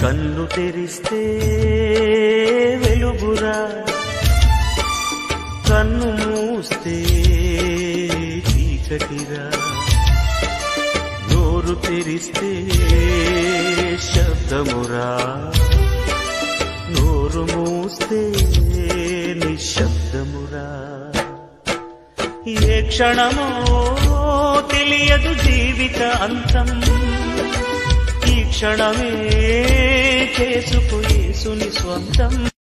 కన్ను తెరిస్తే వెలుగురా కన్ను మూస్తే చీకటిరా నోరు తెరిస్తే శబ్దమురా నోరు మూస్తే నిశ్శబ్దమురా ఏ క్షణమో తెలియదు జీవిత అంతం ఈ క్షణమే చేసుకు యేసుని స్వంతం